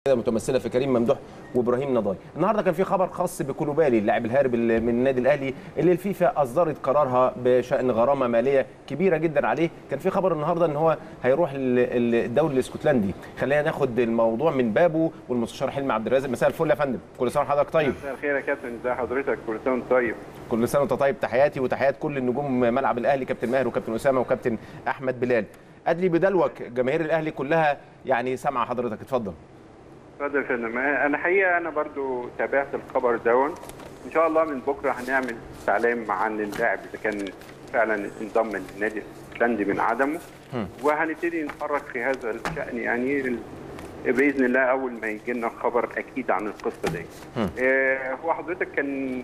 متمثله في كريم ممدوح وابراهيم نضاي النهارده كان في خبر خاص بكولوبالي اللاعب الهارب اللي من النادي الاهلي اللي الفيفا اصدرت قرارها بشان غرامه ماليه كبيره جدا عليه كان في خبر النهارده ان هو هيروح ال- الدوري الاسكتلندي خلينا ناخد الموضوع من بابه والمستشار حلمي عبد الرازق مساء الفل يا فندم كل سنه وحضرتك طيب مساء الخير يا كابتن ازي حضرتك كل سنه وانت طيب كل سنه وانت طيب تحياتي وتحيات كل النجوم ملعب الاهلي كابتن ماهر وكابتن اسامه وكابتن احمد بلال ادلي بدلوك جماهير الاهلي كلها يعني سامعه حضرتك اتفضل اتفضل يا فندم انا حقيقه انا برضو تابعت الخبر دون ان شاء الله من بكره هنعمل استعلام عن اللاعب اذا كان فعلا انضم للنادي الاسكتلندي من عدمه وهنبتدي نتحرك في هذا الشان يعني ال- باذن الله اول ما يجي لنا خبر اكيد عن القصه دي. آه هو حضرتك كان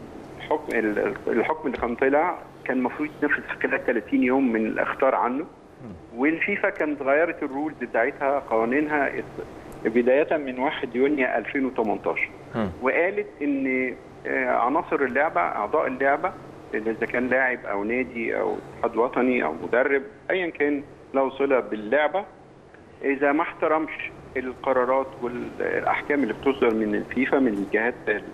حكم ال- الحكم اللي كان طلع كان المفروض يتنفذ خلال 30 يوم من الاخطار عنه والفيفا كانت غيرت الرولز بتاعتها قوانينها بدايه من 1 يونيو 2018 مم. وقالت ان آه، عناصر اللعبه اعضاء اللعبه اذا كان لاعب او نادي او اتحاد وطني او مدرب ايا كان له صله باللعبه اذا ما احترمش القرارات والاحكام اللي بتصدر من الفيفا من الجهات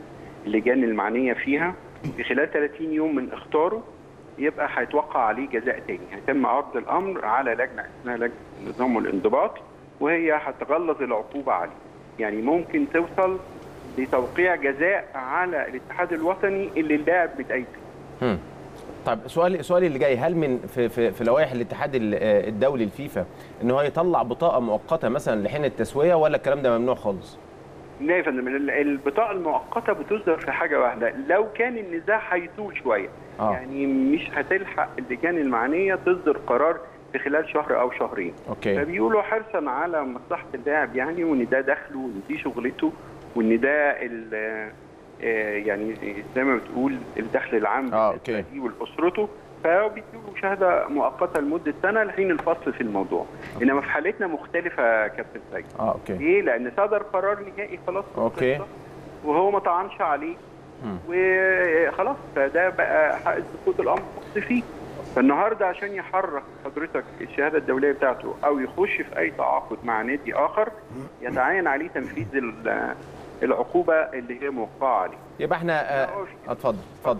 اللجان المعنيه فيها في خلال 30 يوم من اختاره يبقى هيتوقع عليه جزاء تاني هيتم عرض الامر على لجنه اسمها لجنه النظام والانضباط وهي هتغلظ العقوبه عليه يعني ممكن توصل لتوقيع جزاء على الاتحاد الوطني اللي اللاعب متأيد فيه مم. طيب سؤالي سؤالي اللي جاي هل من في في, في لوائح الاتحاد ال- آه، الدولي الفيفا ان هو يطلع بطاقه مؤقته مثلا لحين التسويه ولا الكلام ده ممنوع خالص؟ لا يا فندم ال- البطاقه المؤقته بتصدر في حاجه واحده لو كان النزاع هيطول شويه آه. يعني مش هتلحق اللجان المعنيه تصدر قرار في خلال شهر او شهرين اوكي فبيقولوا حرصا على مصلحه اللاعب يعني وان ده دخله وان دي شغلته وان ده ال- آه، يعني زي ما بتقول الدخل العام آه، بالنسبة أوكي. ليه ولاسرته فبيدوا شهاده مؤقته لمده سنه لحين الفصل في الموضوع انما في حالتنا مختلفه يا كابتن سيد اه اوكي ليه؟ لان صدر قرار نهائي خلاص في أوكي. القصة، وهو ما طعنش عليه مم. وخلاص فده بقى حق سقوط الامر فصل فيه فالنهارده عشان يحرك حضرتك الشهاده الدوليه بتاعته او يخش في اي تعاقد مع نادي اخر يتعين عليه تنفيذ ال- العقوبه اللي هي موقعه عليه. يبقى احنا آه، اتفضل اتفضل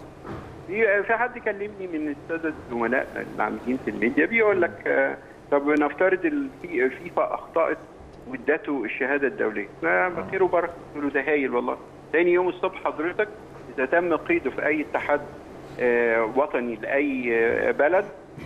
في في حد كلمني من الساده الزملاء العاملين في الميديا بيقول لك آه، طب نفترض الفي- الفيفا اخطات وادته الشهاده الدوليه فخير وبركه قلت له ده هايل والله تاني يوم الصبح حضرتك اذا تم قيده في اي اتحاد آه، وطني لاي آه، بلد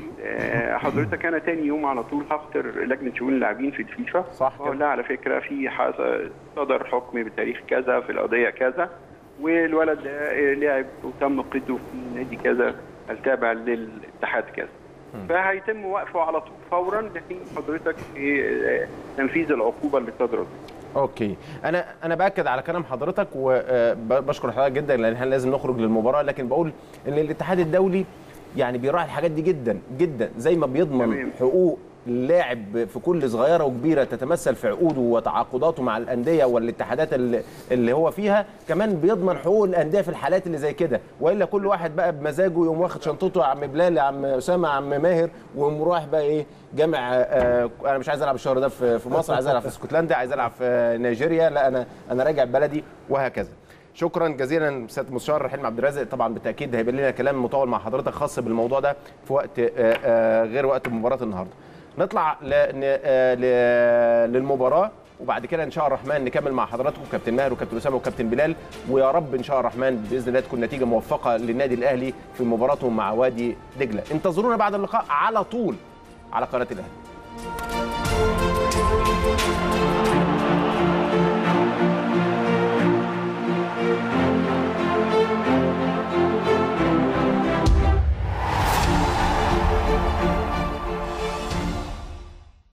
آه، حضرتك انا تاني يوم على طول هختار لجنه شؤون اللاعبين في الفيفا صح كده. واقول لها على فكره في حص- صدر حكم بتاريخ كذا في القضيه كذا والولد ده لعب وتم قيده في نادي كذا التابع للاتحاد كذا فهيتم وقفه على طول فورا لحين حضرتك إيه، تنفيذ العقوبه اللي صدرت اوكي انا انا باكد على كلام حضرتك وبشكر حضرتك جدا لان احنا لازم نخرج للمباراه لكن بقول ان الاتحاد الدولي يعني بيراعي الحاجات دي جدا جدا زي ما بيضمن تمام. حقوق اللاعب في كل صغيره وكبيره تتمثل في عقوده وتعاقداته مع الانديه والاتحادات اللي, اللي هو فيها كمان بيضمن حقوق الانديه في الحالات اللي زي كده والا كل واحد بقى بمزاجه يقوم واخد شنطته يا عم بلال يا عم اسامه يا عم ماهر ويقوم رايح بقى ايه جامع آه انا مش عايز العب الشهر ده في في مصر عايز العب في اسكتلندا عايز العب في نيجيريا لا انا انا راجع بلدي وهكذا شكرا جزيلا سياده المستشار حلمي عبد الرازق طبعا بالتاكيد هيبقى لنا كلام مطول مع حضرتك خاص بالموضوع ده في وقت آه، آه، غير وقت مباراه النهارده نطلع ل- ن- آه، ل- للمباراه وبعد كده ان شاء الله الرحمن نكمل مع حضراتكم كابتن ماهر وكابتن اسامه وكابتن بلال ويا رب ان شاء الله الرحمن باذن الله تكون نتيجه موفقه للنادي الاهلي في مباراتهم مع وادي دجله انتظرونا بعد اللقاء على طول على قناه الاهلي